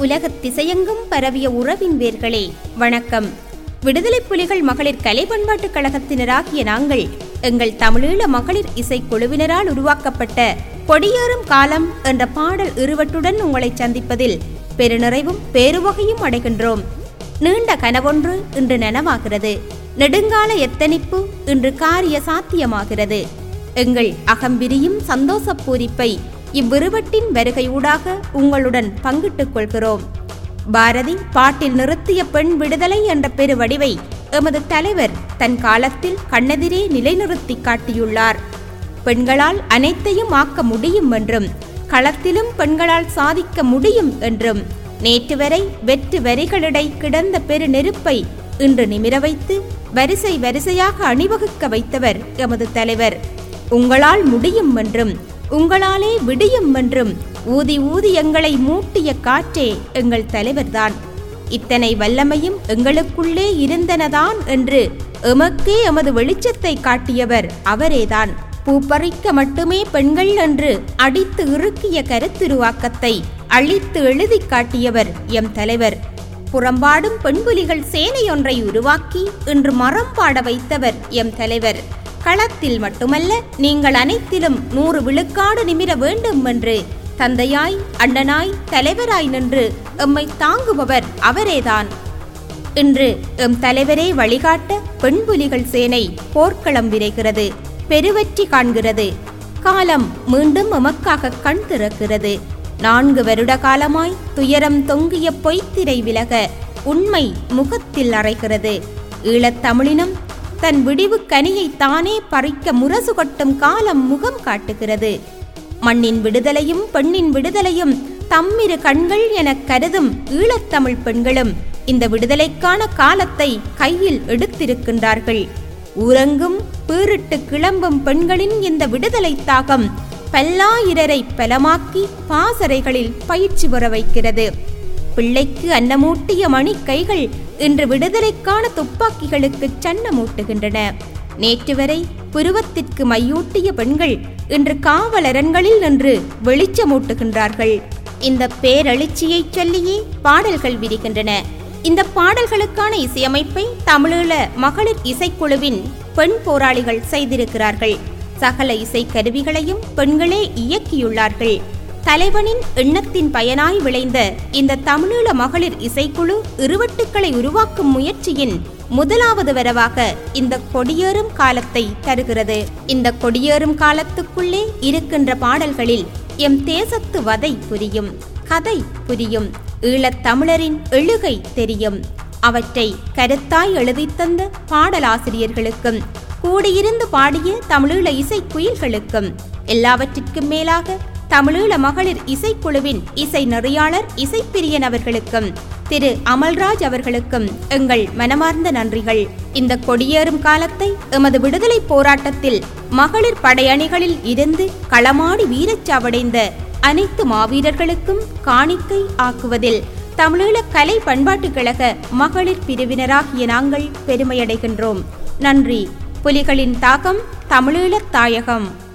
உலகத் திசையெங்கும் பரவிய உறவின் வேர்களே வணக்கம் விடுதலை புலிகள் மகளிர் கலை பண்பாட்டுக் கழகத்தினராகிய நாங்கள் எங்கள் தமிழீழ மகளிர் இசைக்குழுவினரால் உருவாக்கப்பட்ட கொடியேறும் காலம் என்ற பாடல் இருவட்டுடன் உங்களை சந்திப்பதில் பெருநிறைவும் பேருவகையும் அடைகின்றோம் நீண்ட கனவொன்று இன்று நனவாகிறது நெடுங்கால எத்தனிப்பு இன்று காரிய சாத்தியமாகிறது எங்கள் அகம்பிரியும் சந்தோஷப் பூரிப்பை இவ்விருவட்டின் வருகையூடாக உங்களுடன் பங்கிட்டுக் கொள்கிறோம் பாரதி பாட்டில் நிறுத்திய பெண் விடுதலை என்ற பெருவடிவை எமது தலைவர் தன் காலத்தில் கண்ணெதிரே நிலைநிறுத்தி காட்டியுள்ளார் பெண்களால் அனைத்தையும் ஆக்க முடியும் என்றும் களத்திலும் பெண்களால் சாதிக்க முடியும் என்றும் நேற்று வரை வெற்று வரிகளிடை கிடந்த பெரு நெருப்பை இன்று நிமிர வைத்து வரிசை வரிசையாக அணிவகுக்க வைத்தவர் எமது தலைவர் உங்களால் முடியும் என்றும் உங்களாலே விடியும் என்றும் ஊதி ஊதி எங்களை மூட்டிய காற்றே எங்கள் தலைவர்தான் இத்தனை வல்லமையும் எங்களுக்குள்ளே இருந்தனதான் என்று எமக்கே எமது வெளிச்சத்தை காட்டியவர் அவரேதான் பூப்பறிக்க மட்டுமே பெண்கள் என்று அடித்து இறுக்கிய கருத்துருவாக்கத்தை அழித்து எழுதி காட்டியவர் எம் தலைவர் புறம்பாடும் பெண்புலிகள் சேனையொன்றை உருவாக்கி இன்று மரம் பாட வைத்தவர் எம் தலைவர் களத்தில் மட்டுமல்ல நீங்கள் அனைத்திலும் நூறு விழுக்காடு நிமிர வேண்டும் என்று தந்தையாய் அண்ணனாய் தலைவராய் நின்று எம்மை தாங்குபவர் அவரேதான் இன்று எம் தலைவரே வழிகாட்ட பெண்புலிகள் சேனை போர்க்களம் விரைகிறது பெருவெற்றி காண்கிறது காலம் மீண்டும் எமக்காக கண் திறக்கிறது நான்கு வருட காலமாய் துயரம் தொங்கிய பொய்த்திரை விலக உண்மை முகத்தில் அறைகிறது ஈழத்தமிழினம் தன் விடிவு கனியை தானே பறிக்க முரசு கொட்டும் காலம் முகம் காட்டுகிறது மண்ணின் விடுதலையும் பெண்ணின் விடுதலையும் தம்மிரு கண்கள் எனக் கருதும் ஈழத்தமிழ் பெண்களும் இந்த விடுதலைக்கான காலத்தை கையில் எடுத்திருக்கின்றார்கள் ஊரங்கும் பீரிட்டு கிளம்பும் பெண்களின் இந்த விடுதலை தாகம் பல்லாயிரரை பலமாக்கி பாசறைகளில் பயிற்சி பெற வைக்கிறது பிள்ளைக்கு அன்னமூட்டிய மணி கைகள் இன்று விடுதலைக்கான துப்பாக்கிகளுக்கு சன்னமூட்டுகின்றன நேற்று வரை புருவத்திற்கு மையூட்டிய பெண்கள் இன்று காவலரண்களில் நின்று வெளிச்சமூட்டுகின்றார்கள் இந்த பேரெழுச்சியைச் சொல்லியே பாடல்கள் விரிகின்றன இந்த பாடல்களுக்கான இசையமைப்பை தமிழீழ மகளிர் இசைக்குழுவின் பெண் போராளிகள் செய்திருக்கிறார்கள் சகல இசை கருவிகளையும் பெண்களே இயக்கியுள்ளார்கள் தலைவனின் எண்ணத்தின் பயனாய் விளைந்த இந்த தமிழீழ மகளிர் இசைக்குழு இருவட்டுக்களை உருவாக்கும் முயற்சியின் முதலாவது வரவாக இந்த கொடியேறும் காலத்தை தருகிறது இந்த கொடியேறும் காலத்துக்குள்ளே இருக்கின்ற பாடல்களில் எம் தேசத்து வதை புரியும் கதை புரியும் ஈழத் தமிழரின் எழுகை தெரியும் அவற்றை கருத்தாய் எழுதித் தந்த பாடலாசிரியர்களுக்கும் கூடியிருந்து பாடிய தமிழீழ இசை குயில்களுக்கும் எல்லாவற்றிற்கும் மேலாக தமிழீழ மகளிர் இசைக்குழுவின் இசை நெறியாளர் இசைப்பிரியன் அவர்களுக்கும் திரு அமல்ராஜ் அவர்களுக்கும் எங்கள் மனமார்ந்த நன்றிகள் இந்த கொடியேறும் காலத்தை எமது விடுதலை போராட்டத்தில் மகளிர் படையணிகளில் இருந்து களமாடி வீரச்சாவடைந்த அனைத்து மாவீரர்களுக்கும் காணிக்கை ஆக்குவதில் தமிழீழ கலை பண்பாட்டுக் கழக மகளிர் பிரிவினராகிய நாங்கள் பெருமையடைகின்றோம் நன்றி புலிகளின் தாகம் தமிழீழத் தாயகம்